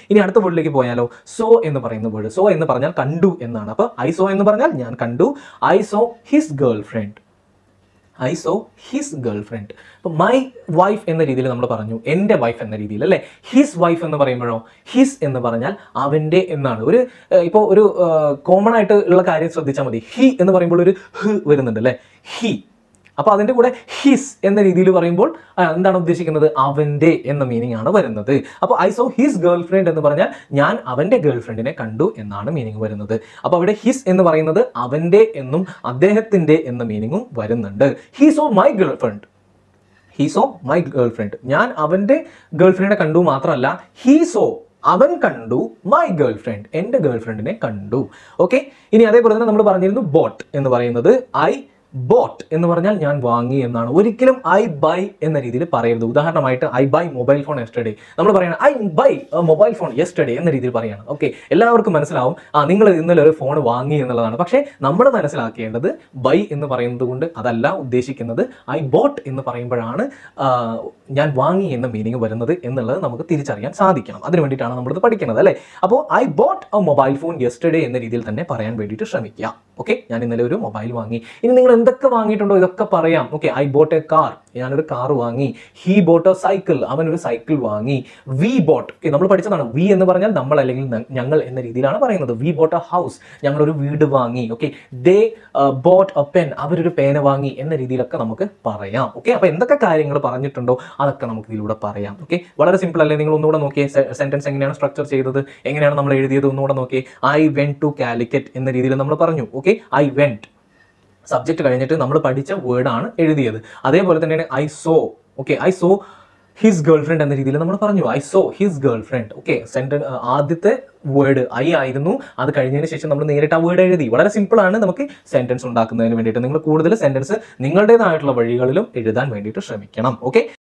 ഇനി അടുത്ത വേർഡിലേക്ക് പോയാലോ സോ എന്ന് പറയുന്ന വേർഡ് സോ എന്ന് പറഞ്ഞാൽ കണ്ടു എന്നാണ് അപ്പോൾ ഐ സോ എന്ന് പറഞ്ഞാൽ ഞാൻ കണ്ടു I saw his girlfriend I saw his girlfriend അപ്പോൾ മൈ വൈഫ് എന്ന രീതിയിൽ നമ്മൾ പറഞ്ഞു എൻ്റെ വൈഫ് എന്ന രീതിയിൽ അല്ലേ ഹിസ് വൈഫ് എന്ന് പറയുമ്പോഴോ ഹിസ് എന്ന് പറഞ്ഞാൽ അവൻ്റെ എന്നാണ് ഒരു ഇപ്പോൾ ഒരു കോമൺ ആയിട്ട് ഉള്ള കാര്യം ശ്രദ്ധിച്ചാൽ മതി ഹി എന്ന് പറയുമ്പോൾ ഒരു ഹ് വരുന്നുണ്ട് അല്ലേ ഹി അപ്പോൾ അതിൻ്റെ കൂടെ ഹിസ് എന്ന രീതിയിൽ പറയുമ്പോൾ ആ, എന്താണ് ഉദ്ദേശിക്കുന്നത് അവൻ്റെ എന്ന മീനിങ് ആണ് വരുന്നത് അപ്പോൾ I saw his girlfriend എന്ന് പറഞ്ഞാൽ ഞാൻ അവൻ്റെ ഗേൾ ഫ്രണ്ടിനെ കണ്ടു എന്നാണ് മീനിങ് വരുന്നത് അപ്പോൾ അവിടെ ഹിസ് എന്ന് പറയുന്നത് അവൻ്റെ എന്നും അദ്ദേഹത്തിൻ്റെ എന്ന മീനിങ്ങും വരുന്നുണ്ട് he saw my girlfriend he saw my girlfriend ഞാൻ അവൻ്റെ ഗേൾ ഫ്രണ്ടിനെ കണ്ടു മാത്രമല്ല ഹീ സോ അവൻ കണ്ടു മൈ ഗേൾ ഫ്രണ്ട് എൻ്റെ ഗേൾ ഫ്രണ്ടിനെ കണ്ടു ഓക്കെ ഇനി അതേപോലെ തന്നെ നമ്മൾ പറഞ്ഞിരുന്നു ബോട്ട് എന്ന് പറയുന്നത് ഐ ബോട്ട് എന്ന് പറഞ്ഞാൽ ഞാൻ വാങ്ങി എന്നാണ് ഒരിക്കലും ഐ ബൈ എന്ന രീതിയിൽ പറയരുത് ഉദാഹരണമായിട്ട് I buy mobile phone yesterday നമ്മൾ പറയണം I buy mobile phone yesterday എന്ന രീതിയിൽ പറയണം ഓക്കെ എല്ലാവർക്കും മനസ്സിലാവും ആ നിങ്ങൾ ഇന്നലെ ഒരു ഫോൺ വാങ്ങി എന്നുള്ളതാണ് പക്ഷേ നമ്മൾ മനസ്സിലാക്കേണ്ടത് ബൈ എന്ന് പറയുന്നത് കൊണ്ട് അതല്ല ഉദ്ദേശിക്കുന്നത് ഐ ബോട്ട് എന്ന് പറയുമ്പോഴാണ് ആ, ഞാൻ വാങ്ങി എന്ന മീനിങ് വരുന്നത് എന്നുള്ളത് നമുക്ക് തിരിച്ചറിയാൻ സാധിക്കണം അതിന് വേണ്ടിയിട്ടാണ് നമ്മളിത് പഠിക്കുന്നത് അല്ലേ അപ്പോൾ I bought a mobile phone yesterday എന്ന രീതിയിൽ തന്നെ പറയാൻ വേണ്ടിയിട്ട് ശ്രമിക്കുക ഓക്കെ ഞാൻ ഇന്നലെ ഒരു മൊബൈൽ വാങ്ങി ഇനി നിങ്ങൾ എന്തൊക്കെ വാങ്ങിയിട്ടുണ്ടോ ഇതൊക്കെ പറയാം okay I bought a car ഞാനൊരു കാർ വാങ്ങി ഹീ ബോട്ട് എ സൈക്കിൾ അവൻ ഒരു സൈക്കിൾ വാങ്ങി വി ബോട്ട് നമ്മൾ പഠിച്ചതാണ് വി എന്ന് പറഞ്ഞാൽ നമ്മൾ അല്ലെങ്കിൽ ന- ഞങ്ങൾ എന്ന രീതിയിലാണ് പറയുന്നത് വി ബോട്ട് എ ഹൗസ് ഞങ്ങളൊരു വീട് വാങ്ങി okay they bought a pen അവരൊരു പേന വാങ്ങി എന്ന രീതിയിലൊക്കെ നമുക്ക് പറയാം ഓക്കെ അപ്പോൾ എന്തൊക്കെ കാര്യങ്ങൾ പറഞ്ഞിട്ടുണ്ടോ അതൊക്കെ നമുക്ക് ഇതിലൂടെ പറയാം ഓക്കെ വളരെ സിമ്പിൾ അല്ലേ നിങ്ങൾ ഒന്നുകൂടെ നോക്കിയേ സെന്റൻസ് എങ്ങനെയാണ് സ്ട്രക്ചർ ചെയ്തത് എങ്ങനെയാണ് നമ്മൾ എഴുതിയത് ഒന്നുകൂടെ നോക്കിയേ ഐ വെൻ ടു കാലിക്കറ്റ് എന്ന രീതിയിൽ നമ്മൾ പറഞ്ഞു ഓക്കെ ഐ വെൻറ്റ് സബ്ജക്റ്റ് കഴിഞ്ഞിട്ട് നമ്മൾ പഠിച്ച വേർഡാണ് എഴുതിയത് അതേപോലെ തന്നെയാണ് I saw okay I saw his girlfriend എന്ന രീതിയിൽ നമ്മൾ പറഞ്ഞു I saw his girlfriend okay sentence ആദ്യത്തെ വേർഡ് ഐ ആയിരുന്നു അത് കഴിഞ്ഞതിന് ശേഷം നമ്മൾ നേരിട്ട് ആ വേർഡ് എഴുതി വളരെ സിമ്പിൾ ആണ് നമുക്ക് സെന്റൻസ് ഉണ്ടാക്കുന്നതിന് വേണ്ടിയിട്ട് നിങ്ങൾ കൂടുതൽ സെന്റൻസ് നിങ്ങളുടേതായിട്ടുള്ള വഴികളിലും എഴുതാൻ വേണ്ടിയിട്ട് ശ്രമിക്കണം ഓക്കെ